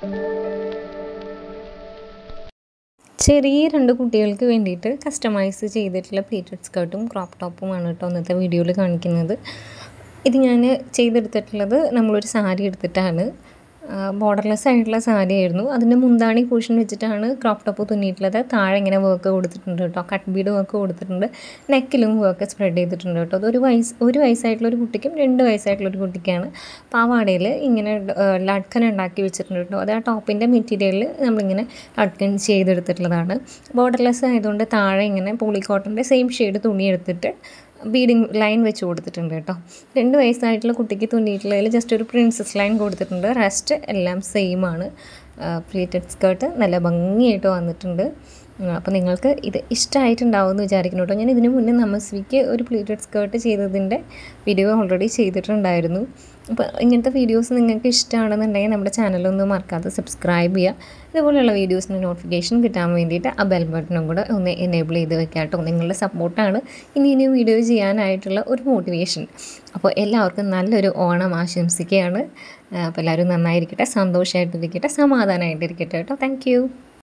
ചെറിയ രണ്ട് കുട്ടികൾക്ക് വേണ്ടിയിട്ട് കസ്റ്റമൈസ് ചെയ്തിട്ടുള്ള പ്ലീറ്റഡ് സ്കർട്ടും ക്രോപ്പ് ടോപ്പുമാണ് കേട്ടോ ഇന്നത്തെ വീഡിയോയിൽ കാണിക്കുന്നത് ഇത് ഞാൻ ചെയ്തെടുത്തിട്ടുള്ളത് നമ്മളൊരു സാരി എടുത്തിട്ടാണ് ബോർഡർലെസ് ആയിട്ടുള്ള സാരി ആയിരുന്നു അതിൻ്റെ മുന്താണി പോർഷൻ വെച്ചിട്ടാണ് ക്രോപ്പ് ടോപ്പ് തുന്നിയിട്ടുള്ളത് താഴെ ഇങ്ങനെ വർക്ക് കൊടുത്തിട്ടുണ്ട് കേട്ടോ കട്ട് ബീഡ് വർക്ക് കൊടുത്തിട്ടുണ്ട് നെക്കിലും വർക്ക് സ്പ്രെഡ് ചെയ്തിട്ടുണ്ട് കേട്ടോ അതൊരു വയസ്സ് ഒരു വയസ്സായിട്ടുള്ള ഒരു കുട്ടിക്കും രണ്ട് വയസ്സായിട്ടുള്ള ഒരു കുട്ടിക്കാണ് പാവാടയിൽ ഇങ്ങനെ ലഡ്കൻ ഉണ്ടാക്കി വെച്ചിട്ടുണ്ട് കേട്ടോ അത് ആ ടോപ്പിൻ്റെ മെറ്റീരിയലിൽ നമ്മളിങ്ങനെ ലഡ്കൻ ചെയ്തെടുത്തിട്ടുള്ളതാണ് ബോർഡർലെസ് ആയതുകൊണ്ട് താഴെ ഇങ്ങനെ പോളി കോട്ടൻ്റെ സെയിം ഷെയ്ഡ് തുണി എടുത്തിട്ട് ബീഡിങ് ലൈൻ വെച്ച് കൊടുത്തിട്ടുണ്ട് കേട്ടോ രണ്ട് വയസ്സായിട്ടുള്ള കുട്ടിക്ക് തുന്നിയിട്ടുള്ളതിൽ ജസ്റ്റ് ഒരു പ്രിൻസസ് ലൈൻ കൊടുത്തിട്ടുണ്ട് റെസ്റ്റ് എല്ലാം സെയിം ആണ് പ്ലീറ്റഡ് സ്കേർട്ട് നല്ല ഭംഗിയായിട്ട് വന്നിട്ടുണ്ട് അപ്പോൾ നിങ്ങൾക്ക് ഇത് ഇഷ്ടമായിട്ടുണ്ടാവും എന്ന് വിചാരിക്കുന്നു കേട്ടോ ഞാൻ ഇതിനു മുന്നേ നമസ്വിക്ക് ഒരു പ്ലീറ്റഡ് സ്കേർട്ട് ചെയ്തതിൻ്റെ വീഡിയോ ഓൾറെഡി ചെയ്തിട്ടുണ്ടായിരുന്നു അപ്പോൾ ഇങ്ങനത്തെ വീഡിയോസ് നിങ്ങൾക്ക് ഇഷ്ടമാണെന്നുണ്ടെങ്കിൽ നമ്മുടെ ചാനലൊന്ന് മറക്കാതെ സബ്സ്ക്രൈബ് ചെയ്യുക ഇതുപോലെയുള്ള വീഡിയോസിന് നോട്ടിഫിക്കേഷൻ കിട്ടാൻ വേണ്ടിയിട്ട് ആ ബെൽ ബട്ടണും കൂടെ ഒന്ന് എനേബിൾ ചെയ്ത് വെക്കാം കേട്ടോ നിങ്ങളുടെ സപ്പോർട്ടാണ് ഇനി ഇനി വീഡിയോ ചെയ്യാനായിട്ടുള്ള ഒരു മോട്ടിവേഷൻ അപ്പോൾ എല്ലാവർക്കും നല്ലൊരു ഓണം ആശംസിക്കുകയാണ് അപ്പോൾ എല്ലാവരും നന്നായിരിക്കട്ടെ സന്തോഷമായിട്ടിരിക്കട്ടെ സമാധാനമായിട്ടിരിക്കട്ടെ കേട്ടോ താങ്ക്